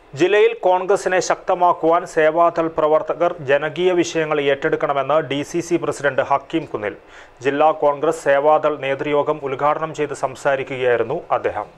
ജില്ലയിൽ കോൺഗ്രസിനെ ശക്തമാക്കുവാൻ സേവാദൾ പ്രവർത്തകർ ജനകീയ വിഷയങ്ങൾ ഏറ്റെടുക്കണമെന്ന് D C C president Hakeem Kunnil ജില്ലാ കോൺഗ്രസ് സേവാദൾ നേതൃയോഗം ഉദ്ഘാടനം ചെയ്ത് സംസാരിക്കുകയായിരുന്നു അദ്ദേഹം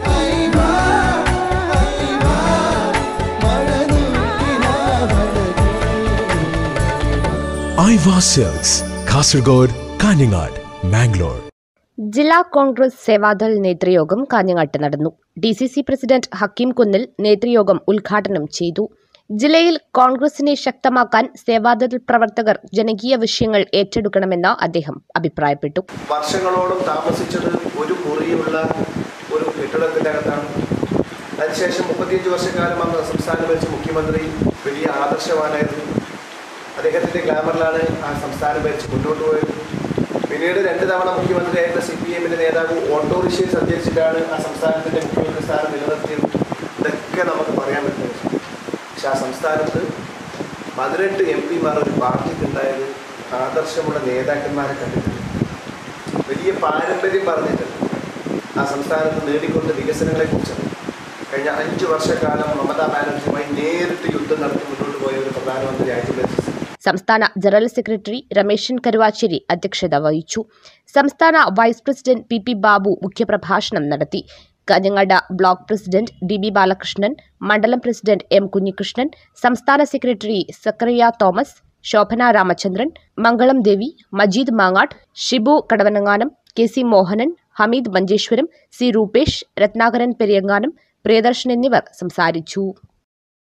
ഐവാ സെൽസ് കാസർഗോഡ് കാഞ്ഞങ്ങാട് മാംഗ്ലൂർ ജില്ലാ കോൺഗ്രസ് സേവാദൾ നേതൃയോഗം കാഞ്ഞങ്ങാട്ട് നടന്നു D C C president Hakeem Kunnil നേതൃയോഗം ഉദ്ഘാടനം ചെയ്തു ജില്ലയിൽ കോൺഗ്രസിനെ ശക്തമാക്കാൻ സേവാദൾ പ്രവർത്തകർ ജനകീയ വിഷയങ്ങൾ ഏറ്റെടുക്കണമെന്ന് അദ്ദേഹം അഭിപ്രായപ്പെട്ടു വർഷങ്ങളോളം താമസിച്ചത് ഒരു മുറിയുള്ള ഒരു കെട്ടിടത്തിൻ്റെ അകത്താണ് അതിനുശേഷം മുപ്പത്തിയഞ്ച് വർഷക്കാലം അന്ന് സംസ്ഥാനം ഭരിച്ച മുഖ്യമന്ത്രി വലിയ ആദർശവാനായിരുന്നു അദ്ദേഹത്തിൻ്റെ ഗ്ലാമറിലാണ് ആ സംസ്ഥാനം ഭരിച്ച് മുന്നോട്ട് പോയത് പിന്നീട് രണ്ട് തവണ മുഖ്യമന്ത്രിയായിരുന്ന സി പി എമ്മിൻ്റെ നേതാവ് ഓട്ടോറിക്ഷയിൽ സഞ്ചരിച്ചിട്ടാണ് ആ സംസ്ഥാനത്തിൻ്റെ മുഖ്യമന്ത്രി സ്ഥാനം നിലനിർത്തിയത് ഇതൊക്കെ നമുക്ക് പറയാൻ പറ്റുന്നത് പക്ഷെ ആ സംസ്ഥാനത്ത് പതിനെട്ട് എം പിമാർ ഒരു പാർട്ടിക്ക് ഉണ്ടായത് ആദർശമുള്ള നേതാക്കന്മാരെ കണ്ടിട്ടുണ്ട് വലിയ പാരമ്പര്യം പറഞ്ഞിട്ടുണ്ട് ആ സംസ്ഥാനത്ത് നേടിക്കൊണ്ട വികസനങ്ങളെക്കുറിച്ചാണ് കഴിഞ്ഞ അഞ്ച് വർഷക്കാലം മമതാ ബാനർജിയുമായി നേരിട്ട് യുദ്ധം നടത്തി മുന്നോട്ട് പോയ ഒരു പ്രധാനമന്ത്രി ആയിട്ട് സംസ്ഥാന ജനറൽ സെക്രട്ടറി രമേശൻ കരുവാച്ചേരി അധ്യക്ഷത വഹിച്ചു സംസ്ഥാന vice president P P Babu മുഖ്യപ്രഭാഷണം നടത്തി Kanhangad block president D B Balakrishnan മണ്ഡലം പ്രസിഡന്റ് എം കുഞ്ഞികൃഷ്ണൻ സംസ്ഥാന secretary Zachariah Thomas Shobhana Ramachandran Mangalam Devi Majeed Mangad Shibu Kadavanganam K C Mohanan Hameed Manjeshwaram C Rupesh Ratnakaran Periyanganam Priyadarshan എന്നിവർ സംസാരിച്ചു